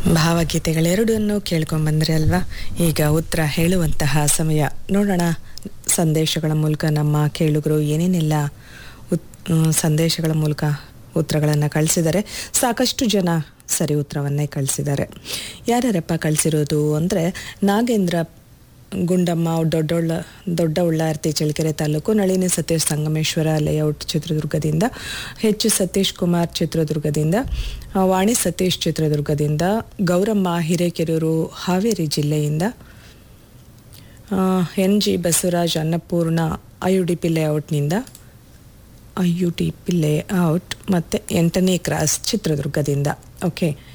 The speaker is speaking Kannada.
ಭಾವಗೀತೆಗಳೆರಡನ್ನು ಕೇಳ್ಕೊಂಬಂದ್ರಿ ಅಲ್ವಾ ಈಗ ಉತ್ತರ ಹೇಳುವಂತಹ ಸಮಯ ನೋಡೋಣ ಸಂದೇಶಗಳ ಮೂಲಕ ನಮ್ಮ ಕೇಳುಗರು ಏನೇನೆಲ್ಲ ಉತ್ ಮ್, ಸಂದೇಶಗಳ ಮೂಲಕ ಉತ್ತರಗಳನ್ನು ಕಳಿಸಿದ್ದಾರೆ ಸಾಕಷ್ಟು ಜನ ಸರಿ ಉತ್ತರವನ್ನೇ ಕಳಿಸಿದ್ದಾರೆ ಯಾರ್ಯಾರಪ್ಪ ಕಳಿಸಿರೋದು ಅಂದರೆ ನಾಗೇಂದ್ರ ಗುಂಡಮ್ಮ ದೊಡ್ಡೊಳ್ಳ ದೊಡ್ಡ ಉಳ್ಳಾರ್ತಿ ಚಳ್ಳಕೆರೆ ತಾಲೂಕು ನಳಿನಿ ಸತೀಶ್ ಸಂಗಮೇಶ್ವರ ಲೇಔಟ್ ಚಿತ್ರದುರ್ಗದಿಂದ ಹೆಚ್ಚು ಸತೀಶ್ ಕುಮಾರ್ ಚಿತ್ರದುರ್ಗದಿಂದ ಆ, ವಾಣಿ ಸತೀಶ್ ಚಿತ್ರದುರ್ಗದಿಂದ ಗೌರಮ್ಮ ಹಿರೇಕೆರೂರು ಹಾವೇರಿ ಜಿಲ್ಲೆಯಿಂದ N G Basavaraj Annapurna I U D P ಲೇಔಟ್ನಿಂದ I U T P layout ಮತ್ತು ಎಂಟನೇ ಕ್ರಾಸ್ ಚಿತ್ರದುರ್ಗದಿಂದ ಓಕೆ